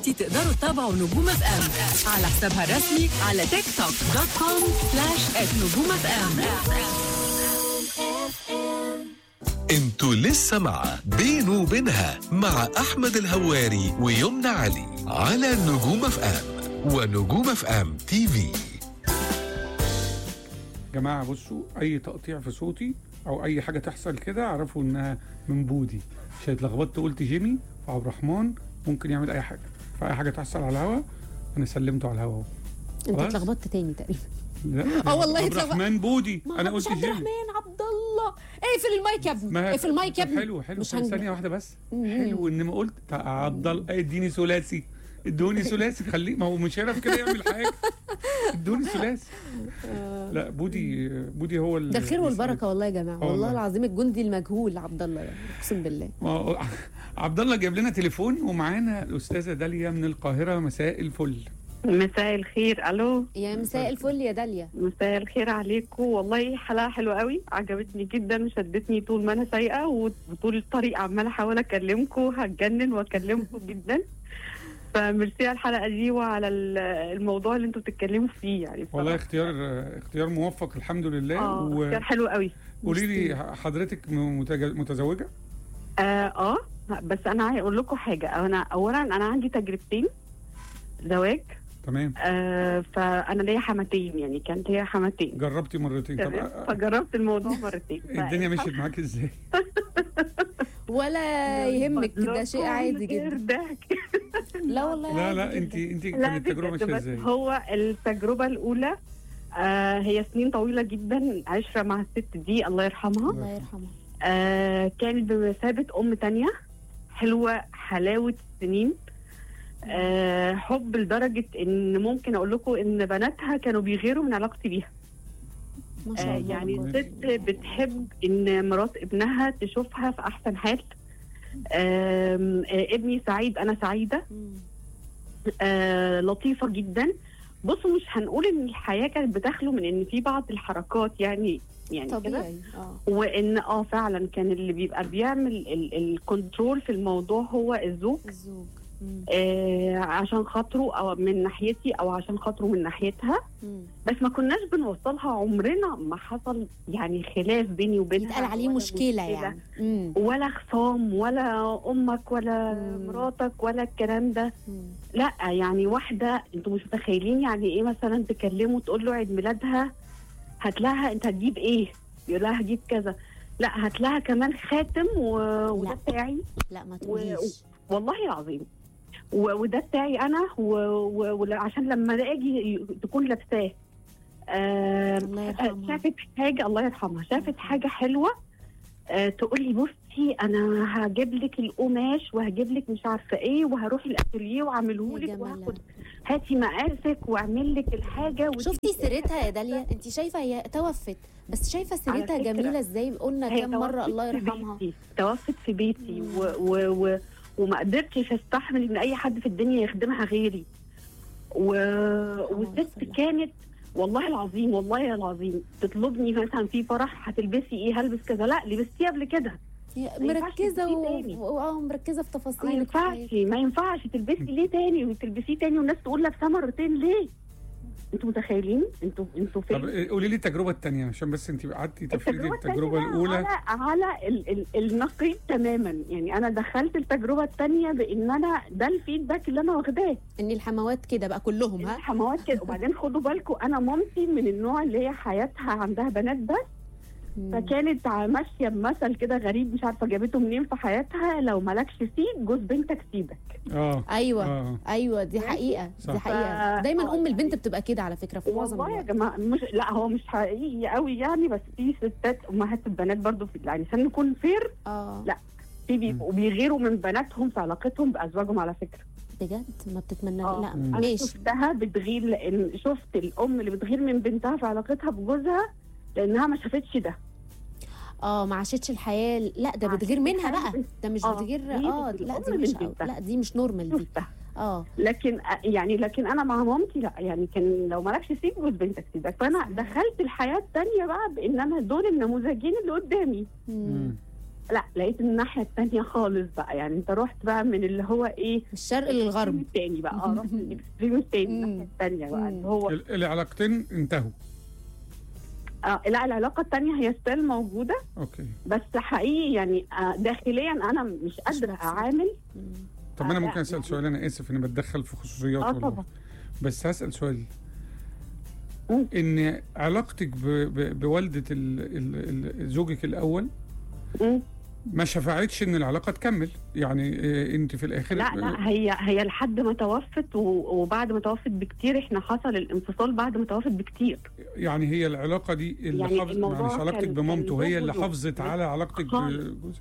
دلوقتي تقدروا تتابعوا نجوم اف ام على حسابها الرسمي على تيك توك دوت كوم سلاش نجوم اف ام انتوا لسه مع بينه وبينها مع احمد الهواري ويمنى علي على نجوم اف ام ونجوم اف ام تي في جماعة بصوا أي تقطيع في صوتي أو أي حاجة تحصل كده اعرفوا إنها من بودي عشان اتلخبطت قلت جيمي وعبد الرحمن ممكن يعمل أي حاجة فأي حاجة تحصل على الهوا أنا سلمته على الهوا أهو انت خلاص؟ اتلخبطت تاني تقريبا لا آه والله عبد اتلخبط. الرحمن بودي ما أنا مش قلت عبد جيمي الرحمن عبد الله اقفل المايك يا ابني ما اقفل المايك يا طب ابني حلو حلو مش ثانية هنج... ثانية واحدة بس مم. حلو إن ما قلت تع- عبد الله اديني ثلاثي ادوني ثلاثي خليه ما هو مش هيعرف كده يعمل حاجة ادوني ثلاثي لا بودي بودي هو ال- ده الخير بيساعد. والبركه والله يا جماعه آه والله والله. العظيم الجندي المجهول عبد الله يعني اقسم بالله ما هو- عبد الله جاب لنا تليفون ومعانا الاستاذه داليا من القاهره مساء الفل مساء الخير الو يا مساء الفل يا داليا مساء الخير عليكم والله حلقه حلوه قوي عجبتني جدا وشدتني طول ما انا سايقه وطول الطريق عماله احاول اكلمكم هتجنن واكلمكم جدا فميرسي على الحلقه دي وعلى ال- الموضوع اللي انتوا بتتكلموا فيه يعني والله بصراحة. اختيار اختيار موفق الحمد لله اه اختيار حلو قوي وقولي لي حضرتك متج- متزوجه اه, آه بس انا عايز اقول لكم حاجه انا اولا انا عندي تجربتين زواج تمام آه فانا ليا حماتين يعني كانت هي حماتين جربتي مرتين طب تمام أ- فجربت الموضوع مرتين الدنيا مشيت معاك ازاي ولا يهمك ده لكم شيء عادي غير جدا ضحك لا والله لا عادي لا جداً. انت انت لا كانت التجربه بجد، ماشيه بس ازاي هو التجربة الأولى آه هي سنين طويلة جدا عشرة مع الست دي الله يرحمها الله يرحمه آه كانت بمثابة أم تانية حلوة حلاوة السنين آه حب لدرجة إن ممكن أقول لكم إن بناتها كانوا بيغيروا من علاقتي بيها ما شاء آه الله يعني الله. الست بتحب إن مرات ابنها تشوفها في أحسن حال آم، آه ابني سعيد أنا سعيدة مم. آه لطيفة جدا بصوا مش هنقول ان الحياة كانت بتخلو من ان في بعض الحركات يعني يعني كده طبيعي اه وان اه فعلا كان اللي بيبقى بيعمل ال- الكنترول في الموضوع هو الزوج الزوج مم. آه عشان خاطره او من ناحيتي او عشان خاطره من ناحيتها مم. بس ما كناش بنوصلها عمرنا ما حصل يعني خلاف بيني وبينها يتقال عليه ولا مشكله يعني مم. ولا خصام ولا امك ولا مم. مراتك ولا الكلام ده مم. لا يعني واحدة انتوا مش متخيلين يعني ايه مثلا تكلمه تقول له عيد ميلادها هات لها انت هتجيب ايه؟ يقول لها هجيب كذا لا هات لها كمان خاتم و... وده لا. بتاعي لا ما تقوليش والله العظيم و... وده بتاعي انا و... و... و... عشان لما اجي ي- تكون لابساه آه... الله يرحمها شافت حاجه الله يرحمها شافت حاجه حلوه آه تقول لي بصي انا هجيب لك القماش وهجيب لك مش عارفه ايه وهروح الاتelier واعمله يا لك جمالها. وهاخد هاتي مقاسك واعمل لك الحاجه ودي شفتي سيرتها يا داليا انت شايفه هي توفت بس شايفه سيرتها فكرة، جميله ازاي قلنا هي كام مره توفت الله في يرحمها بيتي. توفت في بيتي مم. و... و... و... وما قدرتش استحمل ان اي حد في الدنيا يخدمها غيري و... والست الله. كانت والله العظيم والله العظيم تطلبني مثلا في فرح هتلبسي ايه هلبس كذا لا لبستيها قبل كده هي ما ينفعش مركزه تلبسيه و... تاني. و- اه مركزه في ما تفاصيلك في ينفعش حياتك. ما ينفعش تلبسي ليه تاني وتلبسيه تاني والناس تقول لابساه مرتين ليه؟ انتوا متخيلين؟ انتوا انتوا فين؟ طب قولي لي التجربه الثانيه عشان بس انت قعدتي تفريدي التجربه التانية الاولى على على ال ال النقيض تماما يعني انا دخلت التجربه الثانيه بان انا ده الفيدباك اللي انا واخداه ان الحموات كده بقى كلهم ها الحموات كده وبعدين خدوا بالكم انا مامتي من النوع اللي هي حياتها عندها بنات بس مم. فكانت ع- ماشيه بمثل كده غريب مش عارفه جابته منين في حياتها لو مالكش سيب جوز بنتك سيبك اه ايوه اه ايوه دي ماشي. حقيقه صح. دي حقيقه ف- دايما آه، ام يعني- البنت بتبقى كده على فكره في معظم والله يا الوقت جماعه مش لا هو مش حقيقي قوي يعني بس في ستات امهات البنات برضو في يعني عشان نكون فير اه لا. في بيبقوا بيغيروا من بناتهم في علاقتهم بازواجهم على فكره بجد ما بتتمنى آه. لا مم. انا ماشي شفتها بتغير لان شفت الام اللي بتغير من بنتها في علاقتها بجوزها لانها ما شافتش ده اه ما عاشتش الحياه لا ده ما بتغير عاشتش منها الحياة بقى ده مش آه، بتغير دي اه بتغير لا دي أم مش من بنتها. لا دي مش نورمال دي شفتها اه لكن يعني لكن انا مع مامتي لا يعني كان لو مالكش سيب جوز بنتك سيبك فانا دخلت الحياه الثانيه بقى بان انا دول النموذجين اللي قدامي مم. مم. لا لقيت الناحيه الثانيه خالص بقى يعني انت رحت بقى من اللي هو ايه من الشرق للغرب الثاني بقى اه رحت من الاكستريم الثاني الناحيه الثانيه بقى اللي هو ال- العلاقتين انتهوا آه لا العلاقه الثانيه هي ستيل موجوده اوكي بس حقيقي يعني آه داخليا انا مش قادره مبسوطة. اعامل مم. طب انا آه، ممكن لا، اسال يعني- سؤال انا اسف اني بتدخل في خصوصيات اه والله طبعا بس هسال سؤال مم. ان علاقتك ب... ب... بوالده ال... ال... ال... زوجك الاول مم. ما شفعتش ان العلاقه تكمل يعني آه، انت في الاخر لا لا هي هي لحد ما توفت و- وبعد ما توفت بكتير احنا حصل الانفصال بعد ما توفت بكتير يعني هي العلاقه دي اللي يعني حافظ الموضوع معلش علاقتك كان- بمامته كان هي اللي زوج حافظت وزوج. على علاقتك خالص. بجوزك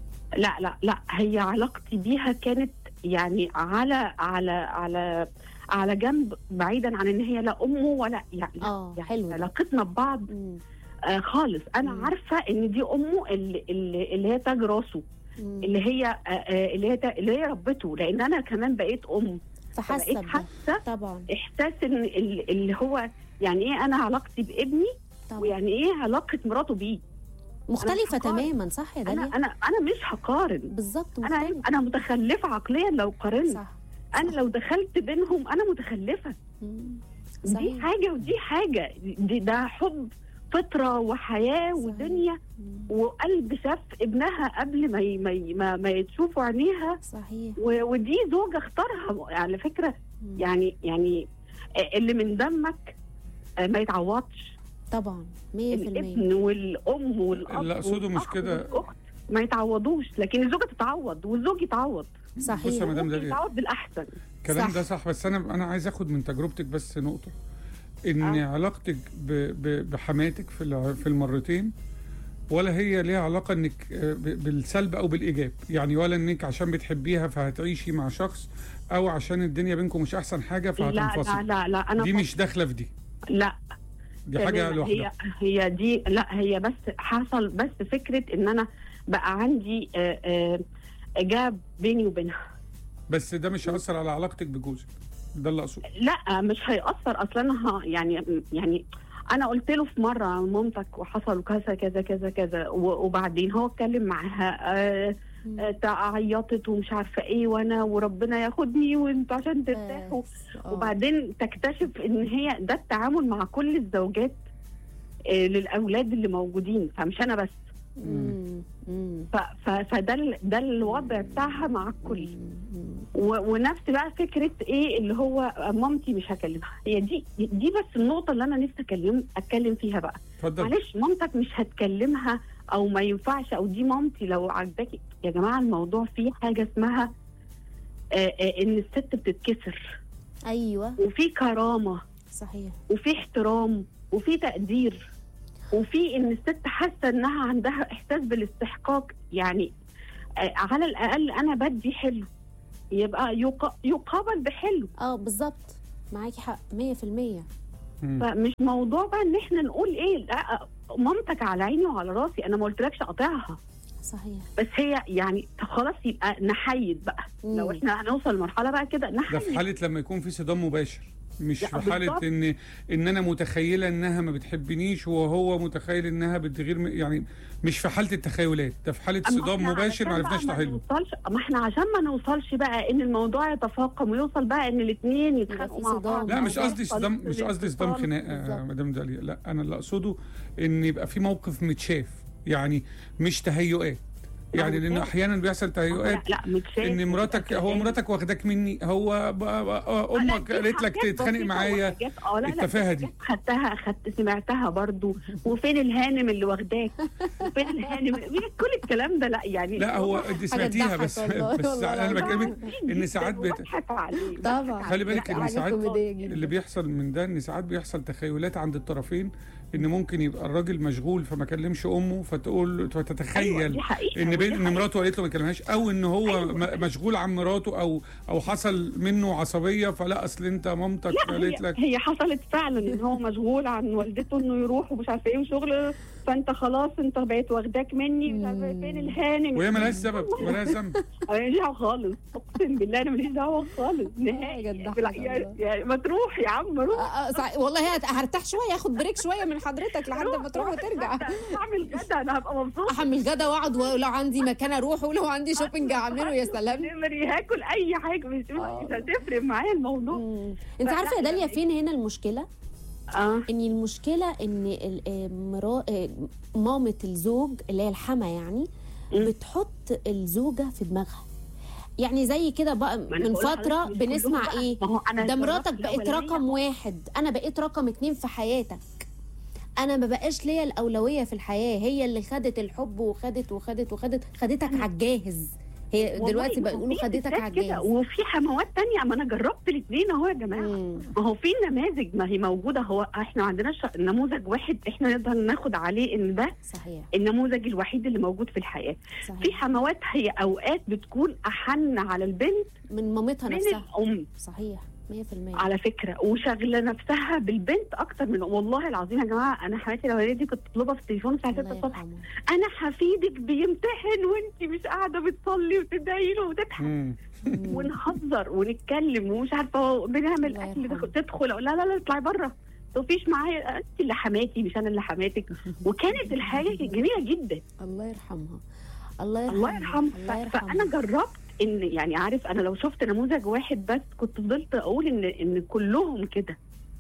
لا لا لا هي علاقتي بيها كانت يعني على على على على جنب بعيدا عن ان هي لا امه ولا يعني, اه يعني حلو ده. علاقتنا ببعض مم. آه خالص انا مم. عارفه ان دي امه اللي, اللي, اللي هي تاج راسه مم. اللي هي آه آه اللي هي تا- اللي هي ربته لان انا كمان بقيت ام فحاسه فبقيت بده حاسه طبعا احساس ان ال- اللي هو يعني ايه انا علاقتي بابني طبعا ويعني ايه علاقه مراته بيه مختلفه هقارن. تماما صح يا انا داليا انا انا مش هقارن بالظبط انا مختلفه انا متخلفه عقليا لو قارنت صح انا لو دخلت بينهم انا متخلفه مم. دي صحيح حاجه ودي حاجه دي ده حب فطره وحياه صحيح. ودنيا مم. وقلب شاف ابنها قبل ما ي- ما ي- ما, ما يتشوفوا عينيها صحيح و- ودي زوجه اختارها على فكره مم. يعني يعني اللي من دمك ما يتعوضش طبعا 100% الابن والام والاب اللي أقصده مش والأخ كده. والأخت ما يتعوضوش لكن الزوجه تتعوض والزوج يتعوض بص يا صحيح مدام ممكن داليا يتعوض بالاحسن الكلام صح. ده صح بس انا انا عايز اخد من تجربتك بس نقطه ان آه. علاقتك ب... ب... بحماتك في الع- في المرتين ولا هي ليها علاقه انك آه، ب- بالسلب او بالايجاب يعني ولا انك عشان بتحبيها فهتعيشي مع شخص او عشان الدنيا بينكم مش احسن حاجه لا لا فهتنفصل لا لا انا دي مش داخله في دي لا دي حاجه تمام. لوحدها هي هي دي لا هي بس حصل بس فكره ان انا بقى عندي آه، آه، جاب بيني وبينها بس ده مش هيأثر على علاقتك بجوزك ده اللي اقصده لا مش هيأثر اصلا انا ه- يعني يعني انا قلت له في مره مامتك وحصل كذا كذا كذا كذا و- وبعدين هو اتكلم معاها آه، مم. آه، تع- عيطت ومش عارفه ايه وانا وربنا ياخدني وانتوا عشان ترتاحوا بس. آه. وبعدين تكتشف ان هي ده التعامل مع كل الزوجات آه، للاولاد اللي موجودين فمش انا بس مم. مم. ف- ف- فده ال- ده الوضع بتاعها مع الكل مم. و- ونفس بقى فكره ايه اللي هو مامتي مش هكلمها هي دي دي بس النقطه اللي انا نفسي اتكلم اتكلم فيها بقى اتفضل معلش مامتك مش هتكلمها او ما ينفعش او دي مامتي لو عجباكي يا جماعه الموضوع فيه حاجه اسمها آه، آه، ان الست بتتكسر ايوه وفي كرامه صحيح وفي احترام وفي تقدير وفي ان الست حاسه انها عندها احساس بالاستحقاق يعني آه، على الاقل انا بدي حلو يبقى يق- يقابل بحلو اه بالظبط معاكي حق 100% مم. فمش موضوع بقى ان احنا نقول ايه لا مامتك على عيني وعلى راسي انا ما قلتلكش اقاطعها صحيح بس هي يعني خلاص يبقى نحيد بقى مم. لو احنا هنوصل لمرحله بقى كده ده في نحيد حاله لما يكون في صدام مباشر مش لا، في حاله بالظبط. ان ان انا متخيله انها ما بتحبنيش وهو متخيل انها بتغير م- يعني مش في حاله التخيلات ده في حاله أما صدام إحنا مباشر ما علشان عرفناش بقى ما نحله نوصلش ما احنا عشان ما نوصلش بقى ان الموضوع يتفاقم ويوصل بقى ان الاثنين يبقى يتخانقوا في مع صدام. بعض لا مش بالظبط. قصدي صدام مش قصدي صدام الانفصال. خناقه يا بالظبط. مدام داليا لا انا اللي اقصده ان يبقى في موقف متشاف يعني مش تهيؤات يعني لان ممتاز. احيانا بيحصل لا تهيؤات لا مش شايف ان مراتك هو مراتك واخداك مني هو ب- ب- امك قالت لك تتخانق معايا التفاهة دي. خدتها خدت سمعتها برضو وفين الهانم اللي واخداك وفين الهانم كل الكلام ده لا يعني لا هو دي سمعتيها تضحك بس والله، بس والله انا العظيم. بكلمك ان ساعات بت... بضحك عليه طبعا خلي بالك لا، ان حاجة ساعات كوميدية جدا. اللي بيحصل من ده ان ساعات بيحصل تخيلات عند الطرفين ان ممكن يبقى الراجل مشغول فما كلمش امه فتقول أيوة فتتخيل دي حقيقة ان ودي بين ان حقيقة. مراته قالت له ما يكلمهاش او ان هو أيوة. م- مشغول عن مراته او او حصل منه عصبيه فلا اصل انت مامتك لا قالت هي, لك هي حصلت فعلا ان هو مشغول عن والدته انه يروح ومش عارفه ايه وشغل فانت خلاص انت بقيت واخداك مني مش عارفه مم. فين الهانم وهي ملهاش سبب ملهاش ذنب انا ماليش دعوه خالص اقسم بالله انا ماليش دعوه خالص نهائي يا جدع بالع- حسن يعني الله. يعني ما تروح يا عم روح آه، آه، صح- والله هت- هرتاح شويه هاخد بريك شويه من حضرتك لحد ما تروح وترجع اعمل غدا انا هبقى مبسوطه احمل غدا واقعد ولو عندي مكان اروح ولو عندي شوبينج اعمله يا سلام نمري هاكل اي حاجه مش آه. مش هتفرق معايا الموضوع مم. انت لا، عارفه يا لا، داليا لا. فين هنا المشكله اه ان المشكله ان ال- آه، مرا... آه، مامه الزوج اللي هي الحما يعني مم. بتحط الزوجه في دماغها يعني زي كده بقى ما أنا من بقول فتره لحضرتك مش كلهم بنسمع بقى. ايه ما هو أنا ده جربت مراتك بقت الأولانية. رقم واحد انا بقيت رقم اتنين في حياتك انا ما بقاش ليا الاولويه في الحياه هي اللي خدت الحب وخدت وخدت وخدت خدتك على الجاهز هي والله دلوقتي بقى ما هو يقولوا في خدتك ستات على كده، الجاهز وفي حموات تانية ما انا جربت الاثنين اهو يا جماعه مم. ما هو في نماذج ما هي موجوده هو احنا ما عندناش نموذج واحد احنا نقدر ناخد عليه ان ده صحيح النموذج الوحيد اللي موجود في الحياه في صحيح حموات هي اوقات بتكون احن على البنت من مامتها من نفسها الام صحيح 100% على فكره وشغله نفسها بالبنت اكتر من والله العظيم يا جماعه انا حماتي الاولانيه دي كنت بطلبها في التليفون الساعه 6 الله الصبح يرحمه انا حفيدك بيمتحن وانت مش قاعده بتصلي وتدعي له وتضحك مم. مم. ونهزر ونتكلم ومش عارفه بنعمل الله اكل يرحمه. تدخل اقول لا لا لا اطلعي بره مفيش معايا انت اللي حماتي مش انا اللي حماتك وكانت الحاجه جميله جدا الله يرحمها الله يرحمها الله يرحمها الله ف- فانا يرحمها جربت ان يعني عارف انا لو شفت نموذج واحد بس كنت فضلت اقول ان ان كلهم كده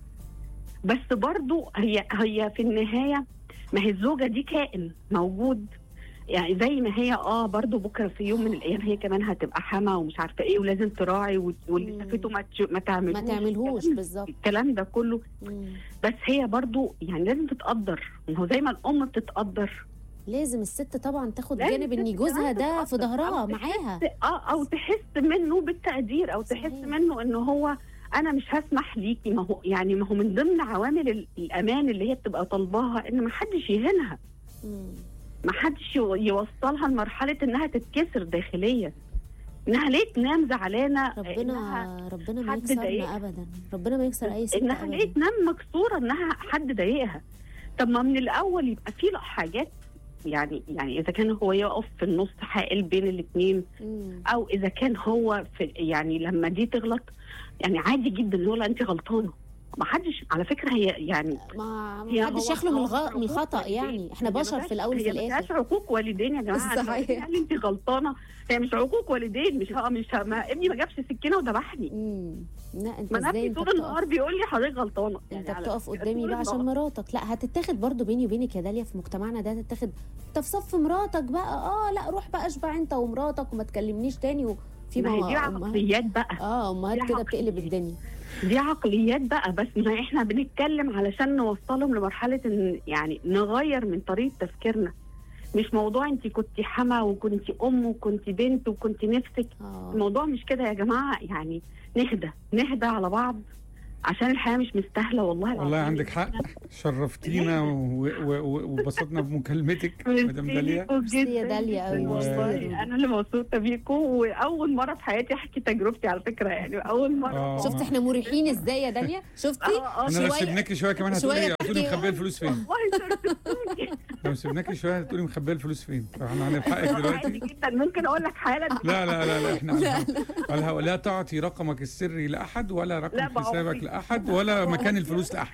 بس برضو هي هي في النهايه ما هي الزوجه دي كائن موجود يعني زي ما هي اه برضو بكره في يوم من الايام هي كمان هتبقى حما ومش عارفه ايه ولازم تراعي و- واللي مم. شافته ما تش- ما تعملوش ما تعملهوش الكلام- بالظبط الكلام ده كله مم. بس هي برضو يعني لازم تتقدر ما هو زي ما الام بتتقدر لازم الست طبعا تاخد لازم جانب ان الست جوزها كمان ده في تتقدر ظهرها أو تحس- معاها اه او تحس منه بالتقدير او تحس صحيح. منه ان هو انا مش هسمح ليكي ما هو يعني ما هو من ضمن عوامل ال- الامان اللي هي بتبقى طالباها ان ما حدش يهينها مم. ما حدش يو- يوصلها لمرحله انها تتكسر داخليا انها ليه تنام زعلانه إنها ربنا ربنا ما حد يكسرنا ضايقها. ابدا ربنا ما يكسر اي ست انها ليه ابدا تنام مكسوره انها حد ضايقها طب ما من الاول يبقى في حاجات يعني يعني اذا كان هو يقف في النص حائل بين الاثنين مم. او اذا كان هو في يعني لما دي تغلط يعني عادي جدا اللي هو لا انت غلطانه ما حدش على فكره هي يعني ما هي ما حدش هو- يخلو من, هو الغ... من عقوق الخطا والدين. يعني احنا هي ما بشر فيهاش- في الاول هي وفي ما فيهاش الاخر عقوق والدين يا جماعه صحيح. يعني انت غلطانه هي مش عقوق والدين مش ها مش ها ما ابني ما جابش سكينه وذبحني مم. لا انت ما ازاي نفسي انت طول بتقف النهار بيقول لي حضرتك غلطانه انت على بتقف فكرة قدامي طول بقى عشان النهار. مراتك لا هتتاخد برضو بيني وبينك يا داليا في مجتمعنا ده هتتاخد انت في صف مراتك بقى اه لا روح بقى اشبع انت ومراتك وما تكلمنيش تاني وفي ما هي دي أمهات- عقليات بقى اه امهات دي كده بتقلب عقليات. الدنيا دي عقليات بقى بس ما احنا بنتكلم علشان نوصلهم لمرحله ان يعني نغير من طريقه تفكيرنا مش موضوع انت كنت حما وكنت ام وكنت بنت وكنت نفسك اه الموضوع مش كده يا جماعه يعني نهدى نهدى على بعض عشان الحياه مش مستاهله والله والله العظيم. عندك حق شرفتينا و- و- و- وبسطنا بمكالمتك مدام ميرسي داليا ليكوا ميرسي يا جداً داليا أوي، جداً ميرسي يا والله دودو. انا اللي مبسوطه بيكم واول مره في حياتي احكي تجربتي على فكره يعني اول مره آه. شفت احنا مريحين ازاي يا داليا شفتي اه اه انا لو شوية- سيبناكي شويه كمان هتقولي شوية هتقولي تحكي- مخبيه الفلوس فين والله شرفتوني لو سيبناكي شويه هتقولي مخبيه الفلوس فين فاحنا هنلحقك عادي دلوقتي جدا ممكن اقول لك حالا لا لا لا لا احنا على الهوا. على الهوا. لا تعطي رقمك السري لاحد ولا رقم لا بعطي. حسابك لاحد ولا مكان الفلوس لاحد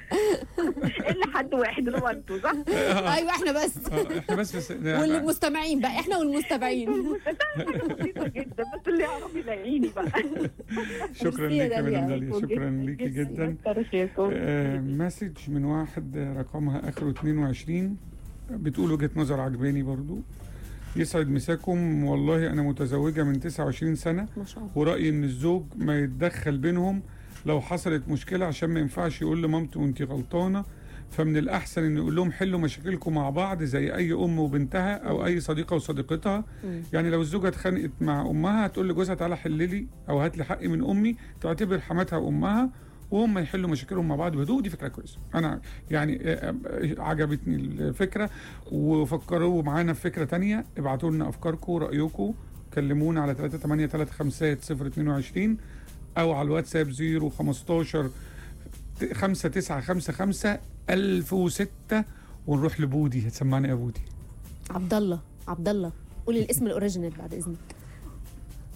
الا حد واحد اللي هو انتوا صح؟ ايوه احنا بس اه احنا بس بس والمستمعين بقى احنا والمستمعين بسيطه جدا بس اللي يعرف يلاقيني بقى شكرا ميرسي يا ليك يا داليا. مدام داليا شكرا ليكي جدا آه، مسج من واحد رقمها اخره 22 بتقول وجهه نظر عجباني برضو يسعد مساكم والله انا متزوجه من 29 سنه ما شاء الله ورايي ان الزوج ما يتدخل بينهم لو حصلت مشكله عشان ما ينفعش يقول لمامته انت غلطانه فمن الاحسن انه يقول لهم حلوا مشاكلكم مع بعض زي اي ام وبنتها او اي صديقه وصديقتها مم. يعني لو الزوجه اتخانقت مع امها هتقول لجوزها تعالى حل لي او هات لي حقي من امي تعتبر حماتها وامها وهم يحلوا مشاكلهم مع بعض بهدوء دي فكره كويسه انا يعني آه، آه، عجبتني الفكره وفكروا معانا في فكره تانية ابعتوا لنا افكاركم رايكم كلمونا على 3835022 او على الواتساب 015 5955 1006 ونروح لبودي هتسمعني يا بودي عبد الله عبد الله قولي الاسم الاوريجينال بعد اذنك